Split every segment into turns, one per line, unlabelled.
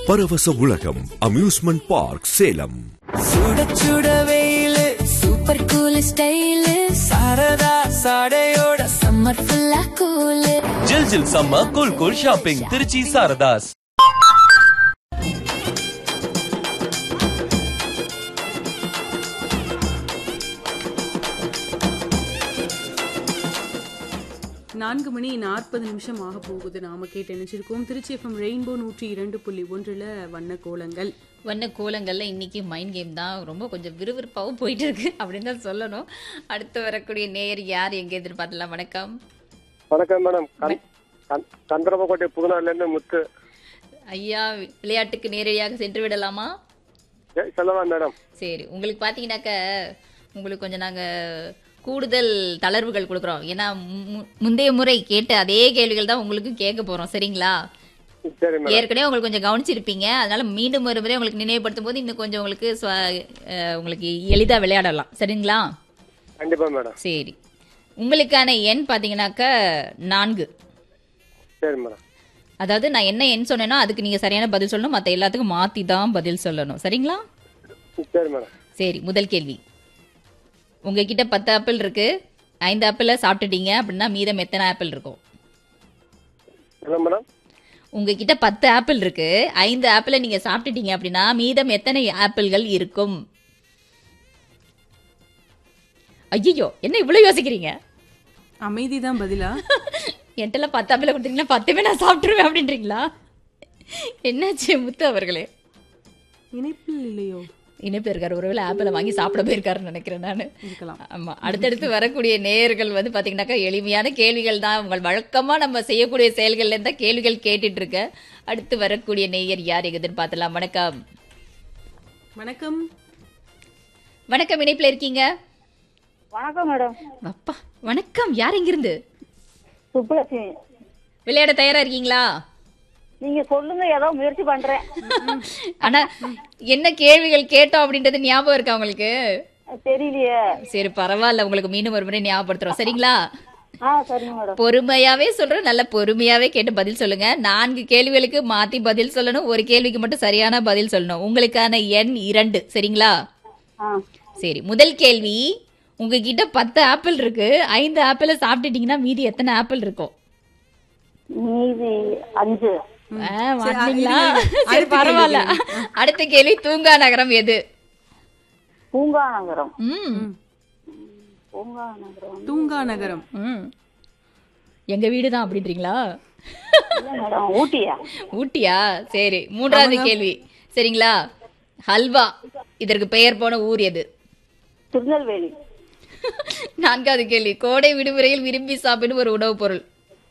பரவச உலகம் amusement park Salem
சுட சுட வெயிலு
சூப்பர் கூல் ஸ்டைலு
சரதா சாடையோட
சம்மர் ஃபுல்லா கூலு
ஜில் ஜில் சம்ம cool cool shopping Trichy Saradhas
நான்கு மணி நாற்பது நிமிஷம் ஆக போகுது நாம கேட்டு நினைச்சிருக்கோம் திருச்சி எஃப்எம் ரெயின்போ நூற்றி இரண்டு புள்ளி ஒன்றுல வண்ண கோலங்கள்
வண்ண கோலங்கள்ல இன்னைக்கு மைண்ட் கேம் தான் ரொம்ப கொஞ்சம் விறுவிறுப்பாகவும் போயிட்டு இருக்கு அப்படின்னு தான் சொல்லணும் அடுத்து வரக்கூடிய நேயர் யார் எங்க எதிர்பார்த்தலாம் வணக்கம்
வணக்கம் மேடம் கந்- கந்- சந்திரமகோட்டை புதுநாள்ல இருந்து முத்து
ஐயா விளையாட்டுக்கு நேரடியாக சென்று விடலாமா
ஏ, சொல்லலாம் மேடம்
சரி உங்களுக்கு பார்த்தீங்கன்னாக்க உங்களுக்கு கொஞ்சம் நாங்கள் கூடுதல் தளர்வுகள் கொடுக்குறோம் ஏன்னா மு- முந்தைய முறை கேட்ட அதே கேள்விகள் தான் உங்களுக்கு கேட்க போகிறோம் சரிங்களா
சரி மேடம்
ஏற்கனவே உங்களுக்கு கொஞ்சம் கவனிச்சிருப்பீங்க அதனால மீண்டும் ஒரு முறை உங்களுக்கு நினைவுபடுத்தும் போது இன்னும் கொஞ்சம் உங்களுக்கு சுவ- அஹ், உங்களுக்கு எளிதாக விளையாடலாம் சரிங்களா
கண்டிப்பா மேடம்
சரி உங்களுக்கான எண் பார்த்தீங்கன்னாக்க நான்கு
சரி மேடம்
அதாவது நான் என்ன எண் சொன்னேனோ அதுக்கு நீங்கள் சரியான பதில் சொல்லணும் மற்ற எல்லாத்துக்கும் மாற்றி தான் பதில் சொல்லணும் சரிங்களா
சரி மேடம்
சரி முதல் கேள்வி உங்ககிட்ட பத்து ஆப்பிள் இருக்கு ஐந்து ஆப்பிள சாப்பிட்டுட்டீங்க அப்படின்னா மீதம் எத்தனை ஆப்பிள் இருக்கும்
என்ன மேடம்
உங்ககிட்ட பத்து ஆப்பிள் இருக்கு ஐந்து ஆப்பிள நீங்க சாப்பிட்டுட்டீங்க அப்படின்னா மீதம் எத்தனை ஆப்பிள்கள் இருக்கும் ஐயோ என்ன இவ்வளவு யோசிக்கிறீங்க
அமைதி தான் பதிலா
என்கிட்ட பத்து ஆப்பிள கொடுத்தீங்கன்னா பத்துமே நான் சாப்பிட்டுருவேன் அப்படின்றீங்களா என்னாச்சு முத்து அவர்களே
இணைப்பில் இல்லையோ
இணைப்பு இருக்காரு ஒருவேளை ஆப்பிள வாங்கி சாப்பிட போயிருக்காருன்னு நினைக்கிறேன் நான்
இருக்கலாம்
ஆமா அடுத்தடுத்து வரக்கூடிய நேயர்கள் வந்து பாத்தீங்கன்னாக்கா எளிமையான கேள்விகள் தான் உங்கள் வழக்கமா நம்ம செய்யக்கூடிய செயல்கள்ல இருந்தா கேள்விகள் கேட்டுட்டு இருக்க அடுத்து வரக்கூடிய நேயர் யார் எகுதுன்னு பார்த்தலாம் வணக்கம்
வணக்கம்
வணக்கம் இணைப்புல இருக்கீங்க
வணக்கம் மேடம்
அப்பா வணக்கம் யார் எங்கிருந்து
சுப்புலட்சுமி
விளையாட தயாரா இருக்கீங்களா
நீங்க சொல்லுங்க ஏதோ முயற்சி பண்றேன்
ஆனா என்ன கேள்விகள் கேட்டோம் அப்படின்றது ஞாபகம் இருக்கா உங்களுக்கு
தெரியலையே
சரி பரவாயில்ல உங்களுக்கு மீண்டும் ஒரு முறை ஞாபகப்படுத்துறோம் சரிங்களா
ஆ சரிங்க மேடம்
பொறுமையாவே சொல்றேன் நல்ல பொறுமையாவே கேட்டு பதில் சொல்லுங்க நான்கு கேள்விகளுக்கு மாத்தி பதில் சொல்லணும் ஒரு கேள்விக்கு மட்டும் சரியான பதில் சொல்லணும் உங்களுக்கான எண் இரண்டு சரிங்களா
ஆ
சரி முதல் கேள்வி உங்ககிட்ட பத்து ஆப்பிள் இருக்கு ஐந்து ஆப்பிள சாப்பிட்டுட்டீங்கன்னா மீதி எத்தனை ஆப்பிள் இருக்கும்
மீதி அஞ்சு
ஆ, மாட்டீங்களா?
இருங்க, இருங்க.
சரி
அடுத்த
பரவாயில்ல
கேள்வி
அடுத்த கேள்வி தூங்கா நகரம் எது
பூங்கா நகரம்
ம்
பூங்கா நகரம்
தூங்கா நகரம்
ம் எங்க வீடு தான் அப்படின்றீங்களா
இல்ல மேடம் ஊட்டியா
ஊட்டியா சரி மூன்றாவது கேள்வி சரிங்களா ஹல்வா இதற்கு பெயர் போன ஊர் எது
திருநெல்வேலி
நான்காவது கேள்வி கோடை விடுமுறையில் விரும்பி சாப்பிடும் ஒரு உணவுப் பொருள்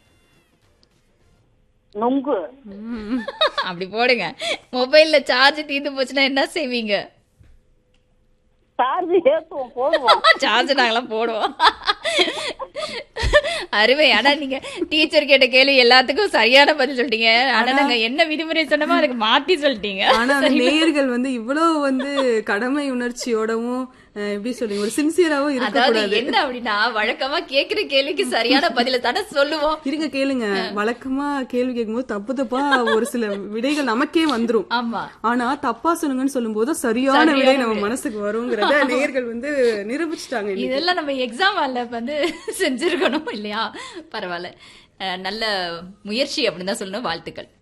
நொங்கு
அப்படி போடுங்க மொபைல்ல சார்ஜ் தீர்ந்து போச்சுன்னா என்ன செய்வீங்க
சார்ஜ் ஏத்துவோம் போடுவோம்
சார்ஜ் நாங்களாம் போடுவோம் அருமை ஆனா நீங்க டீச்சர் கேட்ட கேள்வி எல்லாத்துக்கும் சரியான பதில் சொல்லிட்டீங்க ஆனா நாங்க என்ன விதிமுறை சொன்னோமோ அதுக்கு மாத்தி சொல்லிட்டீங்க
ஆனா அந்த நேயர்கள் வந்து இவ்வளவு வந்து கடமை உணர்ச்சியோடவும் அஹ், எப்படி சொல்றீங்க ஒரு சின்சியராவும்
அதாவது
இருக்கக்கூடாது
என்ன அப்படின்னா வழக்கமா கேக்குற கேள்விக்கு சரியான பதில தானே சொல்லுவோம்
இருங்க கேளுங்க வழக்கமா கேள்வி கேட்கும்போது தப்பு தப்பா ஒரு சில விடைகள் நமக்கே வந்துரும்
ஆமா
ஆனா தப்பா சொல்லுங்கன்னு சொல்லும்போது சரியான விடை நம்ம மனசுக்கு வருங்கிறத நேயர்கள் வந்து நிரூபிச்சிட்டாங்க இன்னைக்கு.
இதெல்லாம் நம்ம எக்ஸாம் ஹால்ல வந்து செஞ்சிருக்கணும் இல்லையா பரவாயில்ல அஹ் நல்ல முயற்சி அப்படின்னு தான் சொல்லணும் வாழ்த்துக்கள்